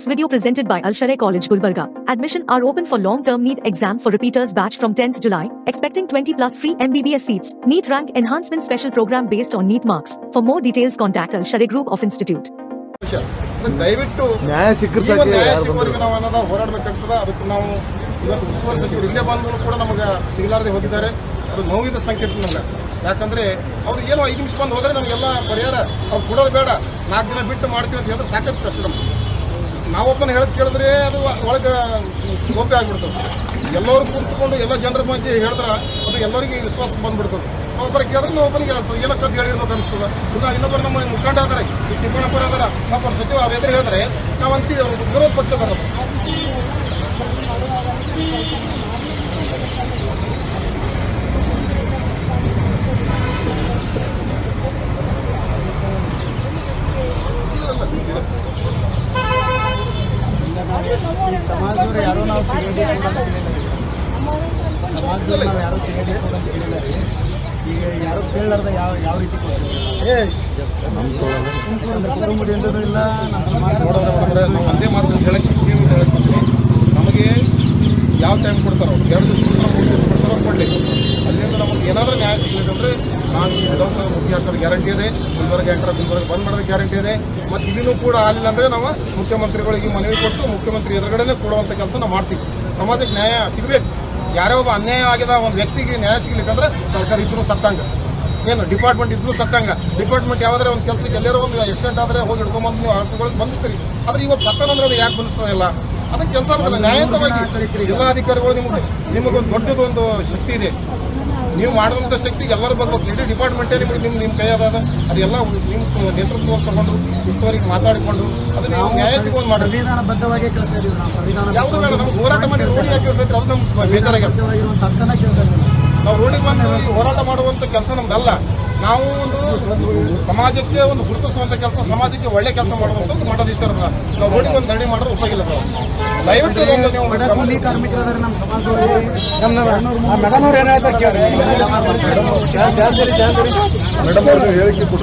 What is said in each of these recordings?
video presented by Al Sharai College Gulbarga. Admission are open for long-term NEET exam for repeaters batch from 10th July, expecting 20 plus free MBBS seats. NEET rank enhancement special program based on NEET marks. For more details contact Al Sharai Group of Institute. ವಿಷಯ ಅದಕ್ಕೆ ದಯವಿಟ್ಟು ನ್ಯಾಯ ಸಿಕ್ಕರೆ ಈ ಒಂದು ಸಾಕು ನ್ಯಾಯ ಯಾರು ಸಿಗುವವರೆಗೆ ಬಂದ್ರು ನಾವು ಅನ್ನೋದ ಹೋರಾಡಬೇಕಾಗ್ತದೆ ಅದಕ್ಕೆ ನಾವು ಇವತ್ತು ಉಸ್ತುವಾರಿ ಸಚಿವರು ಇಲ್ಲೇ ಬಂದರೂ ಕೂಡ ನಮಗೆ ಸಿಗಲಾರದೆ ಹೋಗಿದ್ದಾರೆ ಅದು ನೋವಿನ ಸಂಕೇತ ನಮ್ಗೆ ಯಾಕಂದ್ರೆ ಅವ್ರು ಏನೋ ಐದು ನಿಮಿಷ ಬಂದು ಹೋದ್ರೆ ನಮಗೆಲ್ಲ ಪರಿಹಾರ ಅವ್ರು ಕೊಡೋದು ಬೇಡ ನಾಲ್ಕು ದಿನ ಬಿಟ್ಟು ಮಾಡ್ತೀವಿ ಅಂತ ಹೇಳಿದ್ರೆ ಸಾಕಷ್ಟು ಕಷ್ಟ ನಮ್ಗೆ ನಾವೊಬ್ಬನ ಹೇಳಕ್ ಕೇಳಿದ್ರೆ ಅದು ಒಳಗೆ ಗೋಪಿ ಆಗ್ಬಿಡ್ತದೆ ಎಲ್ಲರೂ ಕುಂತ್ಕೊಂಡು ಎಲ್ಲ ಜನರ ಬಗ್ಗೆ ಹೇಳಿದ್ರೆ ಅದು ಎಲ್ಲರಿಗೂ ವಿಶ್ವಾಸ ಬಂದ್ಬಿಡ್ತದೆ ಒಬ್ಬರ ಕೇಳಿದ್ರೆ ನಾವು ಒಬ್ಬನಿಗೆ ಏನೋ ಕದ್ದು ಹೇಳಿರ್ಬೇಕು ಅನಿಸ್ತದೆ ಇಲ್ಲ ಇನ್ನೊಬ್ಬರು ನಮ್ಮ ಮುಖಂಡ ಅದಾರೆ ಈ ತಿಪ್ಪಣ್ಣಪ್ಪರ ಅದಾರ ಪಾಪ ಅವ್ರ ಸಚಿವ ಅವ್ರ ಎದುರು ಹೇಳಿದ್ರೆ ನಾವು ಅಂತೀವಿ ಅವ್ರು ವಿರೋಧ ಪಕ್ಷ ಅದಾರ ಅವ್ರು. ಈಗ ಸಮಾಜದವ್ರು ಯಾರೋ ನಾವು ಸಿಗಡಿ ಸಮಾಜದವ್ರು ನಾವು ಯಾರು ಸಿಗಡಿ ಅಂತ ಹೇಳಿಲ್ಲ ರೀ. ಈಗ ಯಾರು ಕೇಳಲಾರ್ದ ಯಾವ ಯಾವ ರೀತಿ ಕೊಡ್ತಾರೆ ಕುಟುಂಬದಿಂದಲೂ ಇಲ್ಲ ನಮ್ಮ ಸಮಾಜ ನೋಡೋಣ ಅಂದ್ರೆ ನಾವು ಒಂದೇ ಮಾತು ಹೇಳಕ್ಕೆ ನೀವು ಹೇಳಕ್ಕೆ ನಮಗೆ ಯಾವ ಟೈಮ್ ಕೊಡ್ತಾರೋ ಎರಡು ದಿವಸ ಕೊಡ್ತಾರೋ ಮೂರು ದಿವಸ ಕೊಡ್ತಾರೋ ಕೊಡಲಿ ಅಲ್ಲಿಂದ ನಮಗೆ ಏನಾದರೂ ನ್ಯಾಯ ಸಿಗಬೇಕಂದ್ರೆ ನಾನು ಈ ವಿಧಾನಸಭೆ ಮುಖ್ಯ ಹಾಕೋದು ಗ್ಯಾರಂಟಿ ಇದೆ ಗುಲ್ಬರ್ಗ ಎಂಟರ ಗುಲ್ಬರ್ಗ ಬಂದ್ ಮಾಡೋದು ಗ್ಯಾರಂಟಿ ಇದೆ ಮತ್ತು ಇದನ್ನು ಕೂಡ ಆಗಲಿಲ್ಲ ಅಂದರೆ ನಾವು ಮುಖ್ಯಮಂತ್ರಿಗಳಿಗೆ ಮನವಿ ಕೊಟ್ಟು ಮುಖ್ಯಮಂತ್ರಿ ಎದುರುಗಡೆನೇ ಕೊಡುವಂಥ ಕೆಲಸ ನಾವು ಮಾಡ್ತೀವಿ ಸಮಾಜಕ್ಕೆ ನ್ಯಾಯ ಸಿಗಬೇಕು ಯಾರೇ ಒಬ್ಬ ಅನ್ಯಾಯ ಆಗಿದ ಒಂದು ವ್ಯಕ್ತಿಗೆ ನ್ಯಾಯ ಸಿಗ್ಲಿಕ್ಕಂದ್ರೆ ಸರ್ಕಾರ ಇದ್ರೂ ಸತ್ತಂಗ ಏನು ಡಿಪಾರ್ಟ್ಮೆಂಟ್ ಇದ್ರೂ ಸತ್ತಂಗ ಡಿಪಾರ್ಟ್ಮೆಂಟ್ ಯಾವ್ದಾರ ಒಂದು ಕೆಲಸಕ್ಕೆ ಎಲ್ಲಾರೋ ಒಂದು ಆಕ್ಸಿಡೆಂಟ್ ಆದ್ರೆ ಹೋಗಿ ಹಿಡ್ಕೊಂಬಂದು ನೀವು ಆಟೋಗಳಿಗೆ ಬಂಧಿಸ್ತೀರಿ ಆದ್ರೆ ಇವತ್ತು ಸತ್ತನಂದ್ರೆ ಅದು ಯಾಕೆ ಬಂಧಿಸ್ತದಿಲ್ಲ ಅದಕ್ಕೆ ಕೆಲಸ ಆಗಲ್ಲ ನ್ಯಾಯಯುತವಾಗಿ ಜಿಲ್ಲಾಧಿಕಾರಿಗಳು ನಿಮಗೆ ನಿಮಗೊಂದು ದೊಡ್ಡದು ಒಂದು ಶಕ್ತಿ ಇದೆ ನೀವು ಮಾಡುವಂಥ ಶಕ್ತಿ ಎಲ್ಲರೂ ಬರ್ಬೇಕು ಇಡೀ ಡಿಪಾರ್ಟ್ಮೆಂಟೇ ನಿಮಗೆ ನಿಮ್ಮ ನಿಮ್ಮ ಕೈ ಅದ ಅದೆಲ್ಲ ನಿಮ್ಮ ನೇತೃತ್ವ ತಗೊಂಡು ಉಸ್ತುವಾರಿಗೆ ಮಾತಾಡಿಕೊಂಡು ಅದನ್ನ ನೀವು ನ್ಯಾಯ ಸಿಗುವಂತ ಮಾಡಿ ಸಂವಿಧಾನಬದ್ಧವಾಗಿ ಕೇಳ್ತಾ ಇದೀವಿ ನಾವು ಸಂವಿಧಾನ ಯಾವುದು ಬೇಡ ನಮ್ಗೆ ಹೋರಾಟ ಮಾಡಿ ರೋಡಿ ಯಾಕೆ ಇರ್ತೈತೆ ಅದು ನಮ್ಗೆ ಬೇಜಾರಾಗ್ಯದ ಬದ್ಧವಾಗಿರುವಂಥ ಹಕ್ಕನ್ನ ಕೇಳ್ತಾ ಇದೀವಿ ನಾವು. ನಾವು ರೋಡಿಗೆ ಬಂದು ಈ ಹೋರಾಟ ಮಾಡುವಂತ ಕೆಲಸ ನಮ್ದಲ್ಲ ನಾವು ಒಂದು ಸಮಾಜಕ್ಕೆ ಒಂದು ಗುರುತಿಸುವಂತ ಕೆಲಸ ಸಮಾಜಕ್ಕೆ ಒಳ್ಳೆ ಕೆಲಸ ಮಾಡುವಂತ ಮಠಾಧೀಶರ ನಾವು ರೋಡಿಗೆ ಒಂದು ಧರಣಿ ಮಾಡಿದ್ರೆ ಉಪಯೋಗ ಇಲ್ಲ ನಾವು. ದಯವಿಟ್ಟು ಇದೊಂದು ನೀವು ಬಡ ಕೂಲಿ ಕಾರ್ಮಿಕರಾದ್ರೆ ನಮ್ಮ ಸಮಾಜದವರು ಮೇಡಮ್ ಅವ್ರು ಏನ್ ಹೇಳ್ತಾರೆ ಕೇಳ್ರಿ ಮೇಡಮ್ ಅವ್ರಿಗೆ ಹೇಳಿಕೆ ಕೊಡು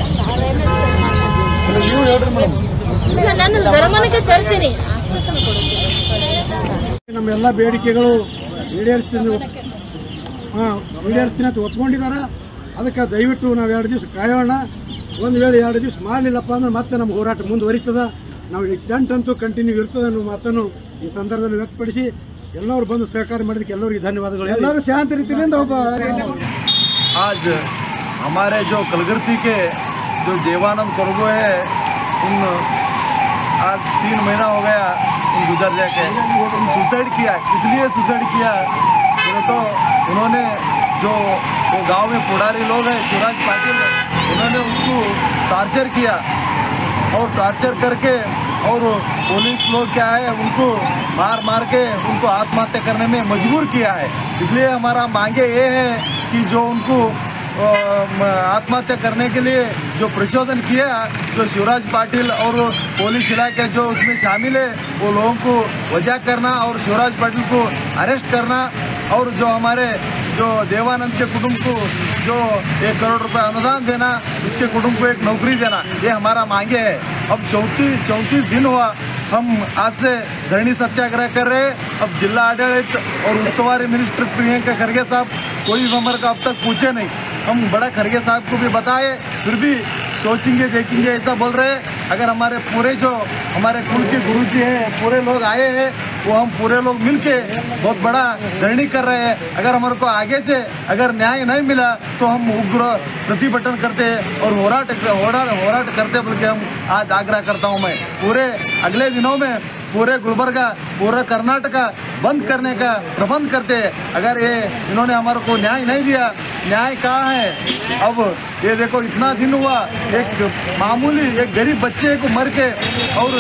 ನೀವು ಹೇಳ್ರಿ ಮೇಡಮ್ ಇಲ್ಲ ನಾನು ಗಮನಕ್ಕೆ ತರ್ತೀನಿ ನಮ್ಮೆಲ್ಲ ಬೇಡಿಕೆಗಳು ಈಡೇರಿಸ್ತೀನಿ ಹಾಂ ಈಡೇರಿಸ್ತೀನಿ ಅಂತ ಒಪ್ಕೊಂಡಿದ್ದಾರೆ ಅದಕ್ಕೆ ದಯವಿಟ್ಟು ನಾವು ಎರಡು ದಿವಸ ಕಾಯೋಣ ಒಂದು ವೇಳೆ ಎರಡು ದಿವಸ ಮಾಡಲಿಲ್ಲಪ್ಪ ಅಂದ್ರೆ ಮತ್ತೆ ನಮ್ಮ ಹೋರಾಟ ಮುಂದುವರಿತದ ನಾವು ಇಟ್ಟಂತೂ ಕಂಟಿನ್ಯೂ ಇರ್ತದೆ ಅನ್ನೋ ಮಾತನ್ನು ಈ ಸಂದರ್ಭದಲ್ಲಿ ವ್ಯಕ್ತಪಡಿಸಿ ಎಲ್ಲರೂ ಬಂದು ಸಹಕಾರ ಮಾಡಿದಕ್ಕೆ ಎಲ್ಲರಿಗೂ ಧನ್ಯವಾದಗಳು ಎಲ್ಲರೂ ಶಾಂತ ರೀತಿಯಿಂದ ಒಬ್ಬ आज हमारे जो कलगर्ती के जो देवानंद करगो है उन आज तीन महीना हो गया उन गुजर जाके उन सुसाइड किया इसलिए सुसाइड किया बोले तो उन्होंने जो वो गांव में पुडारी लोग हैं शिवराज पाटिल उन्होंने उसको टार्चर किया और टार्चर करके और पुलिस लोग क्या है उनको मार मार के उनको आत्महत्या करने में मजबूर किया है इसलिए हमारा मांगे ये है कि जो उनको अ, म- आत्महत्या करने के लिए जो प्रचोदन किया जो शिवराज पाटिल और पुलिस इलाके जो उसमें शामिल है वो लोगों को वजह करना और शिवराज पाटिल को अरेस्ट करना और जो हमारे जो देवानंद के कुटुंब को जो एक करोड़ रुपए अनुदान देना उसके कुटुंब को एक नौकरी देना ये हमारा मांगे है अब चौंतीस चौंतीस दिन हुआ हम आज से धरनी सत्याग्रह कर रहे हैं अब जिला आडಳಿत और उस्तवारी मिनिस्टर प्रियंका खरगे साहब कोई भी हमारे को अब तक पूछे नहीं हम बड़ा खरगे साहब को भी बताए फिर भी सोचेंगे देखेंगे ऐसा बोल रहे हैं अगर हमारे पूरे जो हमारे कुल के गुरु जी हैं पूरे लोग आए हैं वो हम पूरे लोग मिलके बहुत बड़ा धरनी कर रहे हैं अगर हमारे को आगे से अगर न्याय नहीं मिला तो हम उग्र प्रतिभटन करते हैं और होराट होराट होराट करते बल्कि हम आज आग्रह करता हूँ मैं पूरे अगले दिनों में पूरे गुलबर्गा पूरा कर्नाटका बंद करने का प्रबंध करते हैं अगर ये इन्होंने हमारे को न्याय नहीं दिया न्याय कहाँ है अब ये देखो इतना दिन हुआ एक मामूली एक गरीब बच्चे को मर के और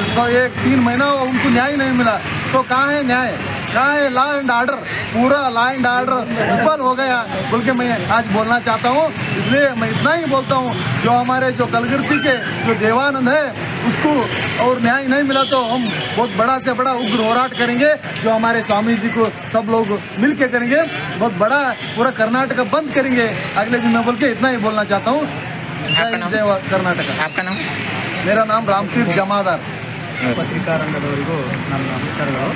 एक तीन महीना हुआ उनको न्याय नहीं मिला तो कहाँ है न्याय कहाँ है लॉ एंड ऑर्डर पूरा लॉ एंड ऑर्डर विफल हो गया बोल के मैं आज बोलना चाहता हूँ इसलिए मैं इतना ही बोलता हूँ जो हमारे जो कलगिरती के जो देवानंद है उसको और न्याय नहीं मिला तो हम बहुत बड़ा से बड़ा उग्र होराट करेंगे जो हमारे स्वामी जी को सब लोग मिल के करेंगे बहुत बड़ा पूरा कर्नाटक बंद करेंगे अगले दिन मैं बोल के इतना ही बोलना चाहता हूँ जय जय कर्नाटक आपका नाम मेरा नाम रामतीर्थ जमादार ಪತ್ರಿಕಾ ರಂಗದವರಿಗೂ ನನ್ನ ನಮಸ್ಕಾರಗಳು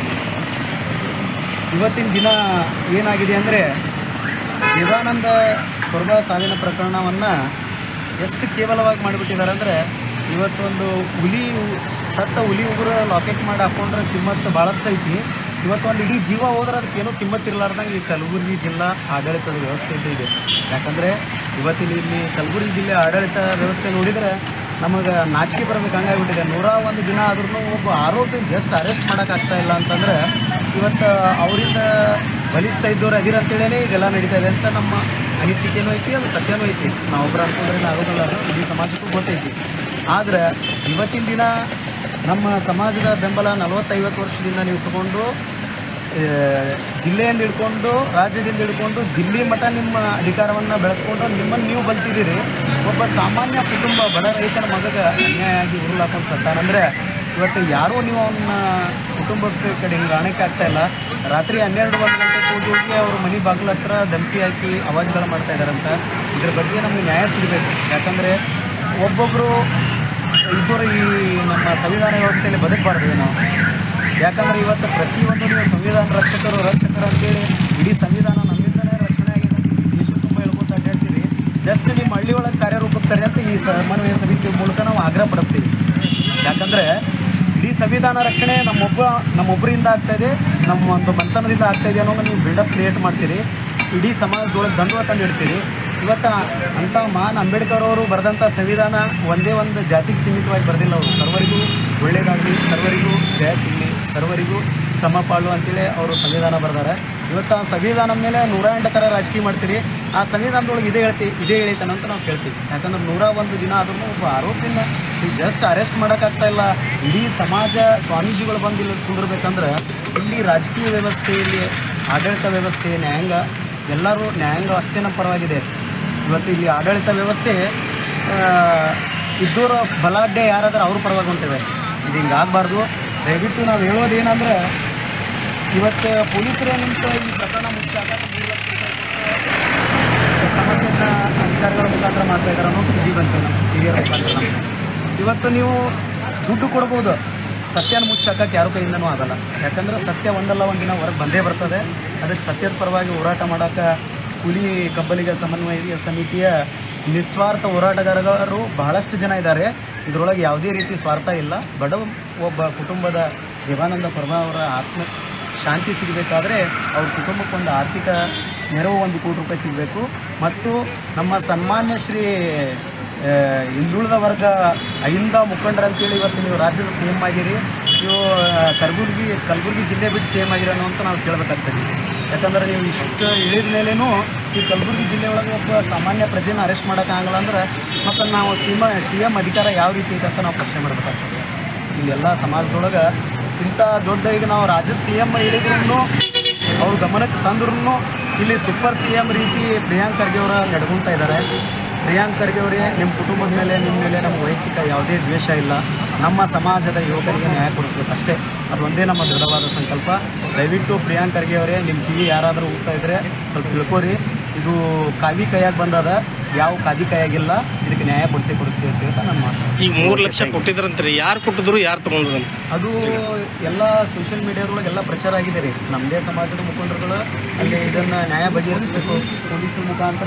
ಇವತ್ತಿನ ದಿನ ಏನಾಗಿದೆ ಅಂದರೆ ದೇವಾನಂದ ಕೊರ್ಬಾ ಸಾವಿನ ಪ್ರಕರಣವನ್ನು ಎಷ್ಟು ಕೇವಲವಾಗಿ ಮಾಡಿಬಿಟ್ಟಿದ್ದಾರೆ ಅಂದರೆ ಇವತ್ತೊಂದು ಹುಲಿ ಸತ್ತ ಹುಲಿ ಉಗುರು ಲಾಕೆಟ್ ಮಾಡಿ ಹಾಕೊಂಡ್ರೆ ಕಿಮ್ಮತ್ತು ಭಾಳಷ್ಟು ಐತಿ ಇವತ್ತೊಂದು ಇಡೀ ಜೀವ ಹೋದ್ರೆ ಅದಕ್ಕೆ ಏನೂ ಕಿಮ್ಮತ್ತು ಇರಲಾರ್ದಂಗೆ ಈ ಕಲಬುರಗಿ ಜಿಲ್ಲಾ ಆಡಳಿತದ ವ್ಯವಸ್ಥೆ ಅಂತ ಇದೆ ಯಾಕಂದರೆ ಇವತ್ತಿನ ಇಲ್ಲಿ ಕಲಬುರಗಿ ಜಿಲ್ಲೆ ಆಡಳಿತ ವ್ಯವಸ್ಥೆ ನೋಡಿದರೆ ನಮಗೆ ನಾಚಿಕೆ ಬರಬೇಕು ಹಂಗಾಗ್ಬಿಟ್ಟಿದೆ ನೂರ ಒಂದು ದಿನ ಆದ್ರೂ ಒಬ್ಬ ಆರೋಪಿ ಜಸ್ಟ್ ಅರೆಸ್ಟ್ ಮಾಡೋಕ್ಕಾಗ್ತಾ ಇಲ್ಲ ಅಂತಂದರೆ ಇವತ್ತು ಅವರಿಂದ ಬಲಿಷ್ಠ ಇದ್ದವ್ರು ಅದಿರ ಅಂತೇಳೇ ಇದೆಲ್ಲ ನಡೀತಾ ಇದೆ ಅಂತ ನಮ್ಮ ಅನಿಸಿಕೆನೂ ಐತಿ ಅದು ಸತ್ಯನೂ ಐತಿ ನಾವೊಬ್ಬರು ಅನ್ಕೊಂಡ್ರೆ ಆಗೋದಿಲ್ಲ ಅದು ಇಡೀ ಸಮಾಜಕ್ಕೂ ಗೊತ್ತೈತಿ ಆದರೆ ಇವತ್ತಿನ ದಿನ ನಮ್ಮ ಸಮಾಜದ ಬೆಂಬಲ ನಲವತ್ತೈವತ್ತು ವರ್ಷದಿಂದ ನೀವು ತಗೊಂಡು ಆ, ಜಿಲ್ಲೆಯಿಂದ ಹಿಡ್ಕೊಂಡು ರಾಜ್ಯದಿಂದ ಹಿಡ್ಕೊಂಡು ದಿಲ್ಲಿ ಮಠ ನಿಮ್ಮ ಅಧಿಕಾರವನ್ನು ಬೆಳೆಸ್ಕೊಂಡು ನಿಮ್ಮನ್ನು ನೀವು ಬಲ್ತಿದ್ದೀರಿ ಒಬ್ಬ ಸಾಮಾನ್ಯ ಕುಟುಂಬ ಬಡ ರೈತನ ಮಗಗೆ ಅನ್ಯಾಯ ಆಗಿ ಉರುಳು ಹಾಕೊಂಡು ಸತ್ತಾನಂದರೆ ಇವತ್ತು ಯಾರೂ ನೀವು ಅವನ್ನ ಕುಟುಂಬಕ್ಕೆ ಕಡೆ ಹಿಂಗೆ ಆಣಕ್ಕೆ ಆಗ್ತಾ ಇಲ್ಲ ರಾತ್ರಿ ಹನ್ನೆರಡು ಒಂದು ಗಂಟೆಗೆ ಹೋಗಿ ಹೋಗಿ ಅವ್ರ ಮನೆ ಬಾಗಿಲ ಹತ್ರ ಧಮಕಿ ಹಾಕಿ ಅವಾಜ್ಗಳು ಮಾಡ್ತಾ ಇದ್ದಾರಂತ ಇದ್ರ ಬಗ್ಗೆ ನಮಗೆ ನ್ಯಾಯ ಸಿಗಬೇಕು ಯಾಕಂದರೆ ಒಬ್ಬೊಬ್ಬರು ಇಬ್ಬರು ಈ ನಮ್ಮ ಸಂವಿಧಾನ ವ್ಯವಸ್ಥೆಯಲ್ಲಿ ಬದುಕಬಾರ್ದು ನಾವು ಯಾಕಂದ್ರೆ ಇವತ್ತು ಪ್ರತಿಯೊಂದು ನೀವು ಸಂವಿಧಾನ ರಕ್ಷಕರು ರಕ್ಷಕರು ಅಂತೇಳಿ ಇಡೀ ಸಂವಿಧಾನ ನಮ್ಮಿಂದಲೇ ರಕ್ಷಣೆ ಆಗಿದೆ ದೇಶ ತುಂಬ ಹೇಳ್ಕೊತ ಹೇಳ್ತೀವಿ ಜಸ್ಟ್ ನಿಮ್ಮ ಹಳ್ಳಿ ಒಳಗೆ ಕಾರ್ಯರೂಪಕ್ಕೆ ತರಿ ಅಂತ ಈ ಸಮನ್ವಯ ಸಮಿತಿ ಮೂಲಕ ನಾವು ಆಗ್ರಹ ಪಡಿಸ್ತೀವಿ ಯಾಕಂದರೆ ಇಡೀ ಸಂವಿಧಾನ ರಕ್ಷಣೆ ನಮ್ಮೊಬ್ಬ ನಮ್ಮೊಬ್ಬರಿಂದ ಆಗ್ತಾ ಇದೆ ನಮ್ಮ ಒಂದು ಮಂತನದಿಂದ ಆಗ್ತಾ ಇದೆ ಅನ್ನೋ ನೀವು ಬಿಲ್ಡಪ್ ಕ್ರಿಯೇಟ್ ಮಾಡ್ತೀರಿ ಇಡೀ ಸಮಾಜದೊಳಗೆ ದಂಡುವ ತಂದು ಇಡ್ತೀರಿ ಇವತ್ತು ಅಂಥ ಮಹಾನ್ ಅಂಬೇಡ್ಕರ್ ಅವರು ಬರೆದಂಥ ಸಂವಿಧಾನ ಒಂದೇ ಒಂದು ಜಾತಿಗೆ ಸೀಮಿತವಾಗಿ ಬರೆದಿಲ್ಲ ಅವರು ಸರ್ವರಿಗೂ ಒಳ್ಳೇದಾಗಲಿ ಸರ್ವರಿಗೂ ಜಯ ಸಿಗಲಿ ಸರ್ವರಿಗೂ ಸಮಪಾಲು ಅಂತೇಳಿ ಅವರು ಸಂವಿಧಾನ ಬರೆದಾರೆ ಇವತ್ತು ಆ ಸಂವಿಧಾನದ ಮೇಲೆ ನೂರ ಎಂಟು ಥರ ರಾಜಕೀಯ ಮಾಡ್ತೀರಿ ಆ ಸಂವಿಧಾನದೊಳಗೆ ಇದೇ ಹೇಳ್ತಿ ಇದೇ ಹೇಳ್ತಾನೆ ಅಂತ ನಾವು ಕೇಳ್ತೀವಿ ಯಾಕಂದ್ರೆ ನೂರ ಒಂದು ದಿನ ಆದ್ರೂ ಒಬ್ಬ ಆರೋಪಿನ ನೀವು ಜಸ್ಟ್ ಅರೆಸ್ಟ್ ಮಾಡೋಕ್ಕಾಗ್ತಾ ಇಲ್ಲ ಇಡೀ ಸಮಾಜ ಸ್ವಾಮೀಜಿಗಳು ಬಂದು ಇಲ್ಲಿ ಕುಂದಿರ್ಬೇಕಂದ್ರೆ ಇಲ್ಲಿ ರಾಜಕೀಯ ವ್ಯವಸ್ಥೆಯಲ್ಲಿ ಆಡಳಿತ ವ್ಯವಸ್ಥೆ ನ್ಯಾಯಾಂಗ ಎಲ್ಲರೂ ನ್ಯಾಯಾಂಗ ಅಷ್ಟೇ ನಮ್ಮ ಪರವಾಗಿದೆ ಇವತ್ತು ಇಲ್ಲಿ ಆಡಳಿತ ವ್ಯವಸ್ಥೆ ಇದ್ದೂರು ಬಲಾಢ್ಯ ಯಾರಾದ್ರೆ ಅವ್ರ ಪರವಾಗಿ ಹೊಂಟಿವೆ ಇದು ಹಿಂಗೆ ಆಗಬಾರ್ದು ದಯವಿಟ್ಟು ನಾವು ಹೇಳೋದು ಏನಂದ್ರೆ ಇವತ್ತು ಪೊಲೀಸರೇ ನಿಂತು ಈ ಪ್ರಕರಣ ಮುಖ್ಯ ಸಮಸ್ಯೆನ ಅಧಿಕಾರಿಗಳ ಮುಖಾಂತರ ಮಾಡ್ತಾ ಇದ್ದಾರೆ ಅನ್ನೋ ಸುದ್ದಿ ಬಂತು ನಮ್ಮ ಹಿರಿಯರ ಮುಖಾಂತರ ನಮ್ಗೆ. ಇವತ್ತು ನೀವು ದುಡ್ಡು ಕೊಡ್ಬೋದು ಸತ್ಯನ ಮುಚ್ಚಾಕಕ್ಕೆ ಯಾರ ಕೈಯಿಂದನೂ ಆಗಲ್ಲ ಯಾಕಂದ್ರೆ ಸತ್ಯ ಒಂದಲ್ಲ ಒಂದು ದಿನ ಹೊರಗೆ ಬಂದೇ ಬರ್ತದೆ ಅದಕ್ಕೆ ಸತ್ಯದ ಪರವಾಗಿ ಹೋರಾಟ ಮಾಡೋಕೆ ಹುಲಿ ಕಬ್ಬಲಿಗ ಸಮನ್ವಯ ಸಮಿತಿಯ ನಿಸ್ವಾರ್ಥ ಹೋರಾಟಗಾರರು ಬಹಳಷ್ಟು ಜನ ಇದ್ದಾರೆ ಇದರೊಳಗೆ ಯಾವುದೇ ರೀತಿ ಸ್ವಾರ್ಥ ಇಲ್ಲ ಬಡ ಒಬ್ಬ ಕುಟುಂಬದ ದೇವಾನಂದ ಪರ್ಮ ಅವರ ಆತ್ಮ ಶಾಂತಿ ಸಿಗಬೇಕಾದ್ರೆ ಅವ್ರ ಕುಟುಂಬಕ್ಕೊಂದು ಆರ್ಥಿಕ ನೆರವು ಒಂದು ಕೋಟಿ ರೂಪಾಯಿ ಸಿಗಬೇಕು ಮತ್ತು ನಮ್ಮ ಸನ್ಮಾನ್ಯ ಶ್ರೀ ಆ, ಹಿಂದುಳಿದ ವರ್ಗ ಐಂದ ಮುಖಂಡರು ಅಂತೇಳಿ ಇವತ್ತು ನೀವು ರಾಜ್ಯದ ಸಿ ಎಮ್ ಆಗಿರಿ ನೀವು ಆ, ಕಲಬುರ್ಗಿ ಕಲಬುರ್ಗಿ ಜಿಲ್ಲೆ ಬಿಟ್ಟು ಸಿ ಎಮ್ ಆಗಿರೋ ಅಂತ ನಾವು ಕೇಳಬೇಕಾಗ್ತದೆ ಯಾಕಂದ್ರೆ ನೀವು ಇಷ್ಟು ಇಳಿದ ಮೇಲೇನು ಈ ಕಲಬುರ್ಗಿ ಜಿಲ್ಲೆ ಒಳಗೆ ಒಬ್ಬ ಸಾಮಾನ್ಯ ಪ್ರಜೆನ ಅರೆಸ್ಟ್ ಮಾಡೋಕ್ಕಾಗಲ್ಲ ಅಂದ್ರೆ ಮತ್ತು ನಾವು ಸಿ ಎಮ್ ಸಿ ಎಮ್ ಅಧಿಕಾರ ಯಾವ ರೀತಿ ಇದೆ ಅಂತ ನಾವು ಪ್ರಶ್ನೆ ಮಾಡಬೇಕಾಗ್ತದೆ ಇಲ್ಲೆಲ್ಲ ಸಮಾಜದೊಳಗೆ ಇಂಥ ದೊಡ್ಡ ಈಗ ನಾವು ರಾಜ್ಯದ ಸಿ ಎಮ್ ಹೇಳಿದ್ರು ಅವ್ರ ಗಮನಕ್ಕೆ ತಂದ್ರೂ ಇಲ್ಲಿ ಸೂಪರ್ ಸಿ ಎಮ್ ರೀತಿ ಪ್ರಿಯಾಂಕ್ ಖರ್ಗೆ ಅವರ ನಡ್ಕೊತಾ ಇದ್ದಾರೆ ಪ್ರಿಯಾಂಕ್ ಖರ್ಗೆ ಅವರೇ ನಿಮ್ಮ ಕುಟುಂಬದ ಮೇಲೆ ನಿಮ್ಮ ಮೇಲೆ ನಮ್ಮ ವೈಯಕ್ತಿಕ ಯಾವುದೇ ದ್ವೇಷ ಇಲ್ಲ ನಮ್ಮ ಸಮಾಜದ ಯುವಕರಿಗೆ ನ್ಯಾಯ ಕೊಡಿಸ್ಬೇಕು ಅಷ್ಟೇ ಅದು ಒಂದೇ ನಮ್ಮ ದೃಢವಾದ ಸಂಕಲ್ಪ ದಯವಿಟ್ಟು ಪ್ರಿಯಾಂಕ್ ಖರ್ಗೆ ಅವರೇ ನಿಮ್ಮ ಕಿವಿ ಯಾರಾದರೂ ಹೋಗ್ತಾ ಇದ್ರೆ ಸ್ವಲ್ಪ ತಿಳ್ಕೊರಿ ಇದು ಕಾವಿ ಕೈಯಾಗಿ ಬಂದದ ಯಾವ ಕಾದಿ ಕೈಯಾಗಿಲ್ಲ ಇದಕ್ಕೆ ನ್ಯಾಯ ಕೊಡಿಸಿ ಕೊಡಿಸ್ತೀವಿ ಅಂತ ಹೇಳ್ತಾ ನನ್ನ ಮಾತು ಈಗ ಮೂರು ಲಕ್ಷ ಕೊಟ್ಟಿದ್ರಂತ್ರಿ ಯಾರು ಕೊಟ್ಟಿದ್ರು ಯಾರು ತಗೊಂಡ್ರಂತ ಅದು ಎಲ್ಲ ಸೋಷಿಯಲ್ ಮೀಡಿಯಾದೊಳಗೆ ಎಲ್ಲ ಪ್ರಚಾರ ಆಗಿದೆ ರೀ ನಮ್ಮದೇ ಸಮಾಜದ ಮುಖಂಡರುಗಳು ಅಲ್ಲಿ ಇದನ್ನು ನ್ಯಾಯ ಬಗೆಹರಿಸಬೇಕು ಪೊಲೀಸರ ಮುಖಾಂತರ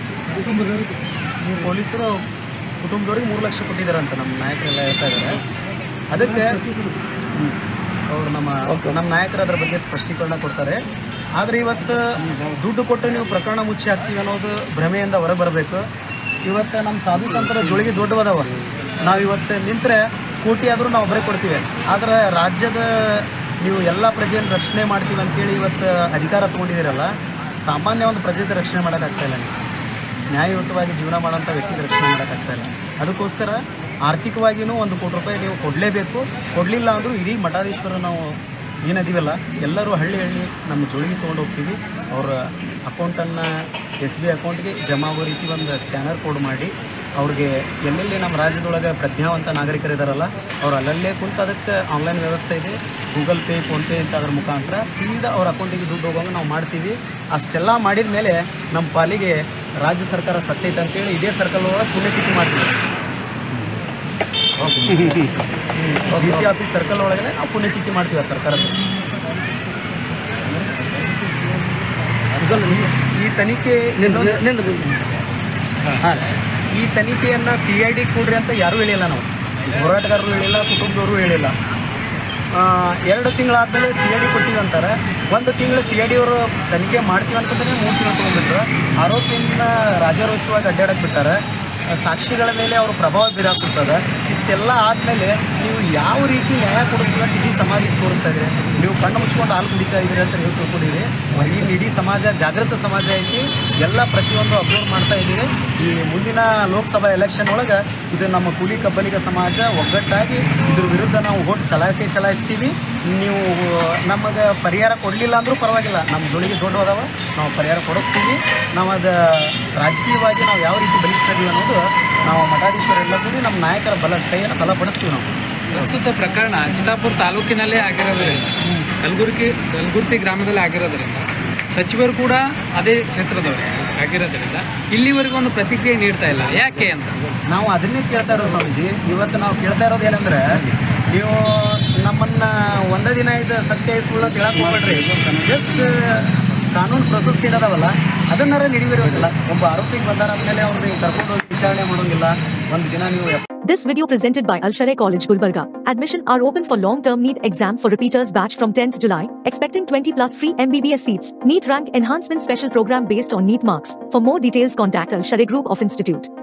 ನೀವು ಪೊಲೀಸರು ಕುಟುಂಬದವ್ರಿಗೆ ಮೂರು ಲಕ್ಷ ಕೊಟ್ಟಿದ್ದಾರಂತ ನಮ್ಮ ನಾಯಕರೆಲ್ಲ ಹೇಳ್ತಾ ಇದ್ದಾರೆ ಅದಕ್ಕೆ ಅವರು ನಮ್ಮ ನಮ್ಮ ನಾಯಕರು ಅದರ ಬಗ್ಗೆ ಸ್ಪಷ್ಟೀಕರಣ ಕೊಡ್ತಾರೆ ಆದರೆ ಇವತ್ತು ದುಡ್ಡು ಕೊಟ್ಟು ನೀವು ಪ್ರಕರಣ ಮುಚ್ಚಿ ಹಾಕ್ತೀವಿ ಅನ್ನೋದು ಭ್ರಮೆಯಿಂದ ಹೊರಗೆ ಬರಬೇಕು ಇವತ್ತು ನಮ್ಮ ಸಾಧು ಸಂತರ ಜೋಳಿಗೆ ದೊಡ್ಡವದವ ನಾವು ಇವತ್ತು ನಿಂತರೆ ಕೋಟಿ ಆದರೂ ನಾವು ಒಬ್ಬರೇ ಕೊಡ್ತೀವಿ ಆದರೆ ರಾಜ್ಯದ ನೀವು ಎಲ್ಲ ಪ್ರಜೆಯನ್ನು ರಕ್ಷಣೆ ಮಾಡ್ತೀವಿ ಅಂತೇಳಿ ಇವತ್ತು ಅಧಿಕಾರ ತೊಗೊಂಡಿದ್ದೀರಲ್ಲ ಸಾಮಾನ್ಯ ಒಂದು ಪ್ರಜೆದ ರಕ್ಷಣೆ ಮಾಡೋಕ್ಕಾಗ್ತಾ ಇಲ್ಲ ನೀವು ನ್ಯಾಯಯುತವಾಗಿ ಜೀವನ ಮಾಡೋಂಥ ವ್ಯಕ್ತಿಗೆ ರಕ್ಷಣೆ ಮಾಡೋಕ್ಕಾಗ್ತಾ ಇಲ್ಲ ಅದಕ್ಕೋಸ್ಕರ ಆರ್ಥಿಕವಾಗಿಯೂ ಒಂದು ಕೋಟಿ ರೂಪಾಯಿ ನೀವು ಕೊಡಲೇಬೇಕು ಕೊಡಲಿಲ್ಲ ಅಂದರೂ ಇಡೀ ಮಠಾಧೀಶ್ವರ ನಾವು ಏನದಿವಲ್ಲ ಎಲ್ಲರೂ ಹಳ್ಳಿ ಹಳ್ಳಿ ನಮ್ಮ ಜೋಳಿಗೆ ತೊಗೊಂಡು ಹೋಗ್ತೀವಿ ಅವರ ಅಕೌಂಟನ್ನು ಎಸ್ ಬಿ ಅಕೌಂಟ್ಗೆ ಜಮಾ ಆಗೋ ರೀತಿ ಒಂದು ಸ್ಕ್ಯಾನರ್ ಕೋಡ್ ಮಾಡಿ ಅವ್ರಿಗೆ ಎಲ್ಲೆಲ್ಲಿ ನಮ್ಮ ರಾಜ್ಯದೊಳಗೆ ಪ್ರಜ್ಞಾವಂತ ನಾಗರಿಕರಿದಾರಲ್ಲ ಅವ್ರು ಅಲ್ಲಲ್ಲೇ ಕುಂತು ಅದಕ್ಕೆ ಆನ್ಲೈನ್ ವ್ಯವಸ್ಥೆ ಇದೆ ಗೂಗಲ್ ಪೇ ಫೋನ್ಪೇ ಅಂತ ಅದ್ರ ಮುಖಾಂತರ ಸೀದಾ ಅವ್ರ ಅಕೌಂಟಿಗೆ ದುಡ್ಡು ಹೋಗೋಂಗೆ ನಾವು ಮಾಡ್ತೀವಿ ಅಷ್ಟೆಲ್ಲ ಮಾಡಿದ ಮೇಲೆ ನಮ್ಮ ಪಾಲಿಗೆ ರಾಜ್ಯ ಸರ್ಕಾರ ಸತ್ತೈತೆ ಅಂತೇಳಿ ಇದೇ ಸರ್ಕಲ್ ಒಳಗೆ ಪುಣ್ಯತಿಥಿ ಮಾಡ್ತೀವಿ ಡಿ ಸಿ ಆಫೀಸ್ ಸರ್ಕಲ್ ಒಳಗಡೆ ನಾವು ಪುಣ್ಯತಿಥಿ ಮಾಡ್ತೀವಿ ಆ ಸರ್ಕಾರದ ಈ- ಈ ತನಿಖೆ ಹಾಂ ಈ ತನಿಖೆಯನ್ನು ಸಿ ಐ ಡಿ ಕೊಡ್ರಿ ಅಂತ ಯಾರೂ ಹೇಳಿಲ್ಲ ನಾವು ಹೋರಾಟಗಾರರು ಹೇಳಿಲ್ಲ ಕುಟುಂಬದವರು ಹೇಳಿಲ್ಲ ಆ, ಎರಡು ತಿಂಗಳಾದಮೇಲೆ ಸಿ ಐ ಡಿ ಕೊಟ್ಟಿವಿ ಅಂತಾರೆ ಒಂದು ತಿಂಗಳು ಸಿ ಐ ಡಿ ಅವರು ತನಿಖೆ ಮಾಡ್ತೀವಿ ಅನ್ಕೊಂತಾನೆ ಮೂರು ತಿಂಗಳು ತೊಗೊಂಡ್ಬಿಟ್ರು ಆರೋಪಿಯನ್ನ ರಾಜಾರೋಷವಾಗಿ ಅಡ್ಡಾಡಕ್ಕೆ ಬಿಟ್ಟಾರೆ ಆ, ಸಾಕ್ಷಿಗಳ ಮೇಲೆ ಅವರು ಪ್ರಭಾವ ಬೀರಾಕ್ಬಿಡ್ತದೆ ಇಷ್ಟೆಲ್ಲ ಆದಮೇಲೆ ನೀವು ಯಾವ ರೀತಿ ನ್ಯಾಯ ಕೊಡಿಸ್ತೀವಿ ಅಂತ ಇಡೀ ಸಮಾಜಕ್ಕೆ ತೋರಿಸ್ತಾ ಇದ್ದೀರಿ ನೀವು ಕಣ್ಣು ಮುಚ್ಕೊಂಡು ಹಾಲು ಕುಡಿತಾ ಇದ್ದೀರಿ ಅಂತ ನೀವು ತಿಳ್ಕೊಂಡಿರಿ ಈ ಇಡೀ ಸಮಾಜ ಜಾಗೃತ ಸಮಾಜ ಐತಿ ಎಲ್ಲ ಪ್ರತಿಯೊಂದು ಅಬ್ಸರ್ವ್ ಮಾಡ್ತಾ ಇದ್ದೀರಿ ಈ ಮುಂದಿನ ಲೋಕಸಭಾ ಎಲೆಕ್ಷನ್ ಒಳಗೆ ಇದು ನಮ್ಮ ಕೂಲಿ ಕಬ್ಬಲಿಗ ಸಮಾಜ ಒಗ್ಗಟ್ಟಾಗಿ ಇದ್ರ ವಿರುದ್ಧ ನಾವು ಓಟ್ ಚಲಾಯಿಸಿ ಚಲಾಯಿಸ್ತೀವಿ ನೀವು ನಮಗೆ ಪರಿಹಾರ ಕೊಡಲಿಲ್ಲ ಅಂದರೂ ಪರವಾಗಿಲ್ಲ ನಮ್ಮ ಜೋಳಿಗೆ ದೊಡ್ಡ ಅದಾವ ನಾವು ಪರಿಹಾರ ಕೊಡಿಸ್ತೀವಿ ನಾವು ಅದು ರಾಜಕೀಯವಾಗಿ ನಾವು ಯಾವ ರೀತಿ ಬಲಿಷ್ಠರಿದ್ದೀವಿ ಅನ್ನೋದು ನಾವು ಮಠಾಧೀಶ್ವರೆಲ್ಲ ಕೂಡಿ ನಮ್ಮ ನಾಯಕರ ಬಲ ಕೈಯನ್ನು ಬಲಪಡಿಸ್ತೀವಿ ನಾವು ಪ್ರಸ್ತುತ ಪ್ರಕರಣ ಚಿತ್ತಾಪುರ ತಾಲೂಕಿನಲ್ಲೇ ಆಗಿರೋದ್ರಿಂದ ಕಲಬುರಗಿ ಕಲಬುರ್ತಿ ಗ್ರಾಮದಲ್ಲಿ ಆಗಿರೋದ್ರಿಂದ ಸಚಿವರು ಕೂಡ ಅದೇ ಕ್ಷೇತ್ರದವರೇ ಆಗಿರೋದ್ರಿಂದ ಇಲ್ಲಿವರೆಗೂ ಒಂದು ಪ್ರತಿಕ್ರಿಯೆ ನೀಡ್ತಾ ಇಲ್ಲ ಯಾಕೆ ಅಂತ ನಾವು ಅದನ್ನೇ ಕೇಳ್ತಾ ಇರೋದು ಸ್ವಾಮೀಜಿ ಇವತ್ತು ನಾವು ಕೇಳ್ತಾ ಇರೋದು ಏನಂದ್ರೆ ನೀವು ನಮ್ಮನ್ನ ಒಂದೇ ದಿನ ಇದು ಸತ್ಯ ಸುಳ್ಳು ಅಂತ ಹೇಳಕ್ ಹೋಗ್ಬೇಡ್ರಿ ಜಸ್ಟ್ ಕಾನೂನು ಪ್ರೊಸೆಸ್ ಏನದಾವಲ್ಲ ಅದನ್ನಾರ ನಡಿಬೇಕಿಲ್ಲ ಒಬ್ಬ ಆರೋಪಿಗೆ ಬಂದಾರ ಆದ್ಮೇಲೆ ಅವ್ರನ್ನ ಕರ್ಕೊಂಡು ಹೋಗಿ ವಿಚಾರಣೆ ಮಾಡೋಂಗಿಲ್ಲ ಒಂದು ದಿನ ನೀವು This video presented by Al Sharai College Gulbarga. Admission are open for long-term NEET exam for repeaters batch from 10th July, expecting 20 plus free MBBS seats. NEET rank enhancement special program based on NEET marks. For more details contact Al Sharai Group of Institute.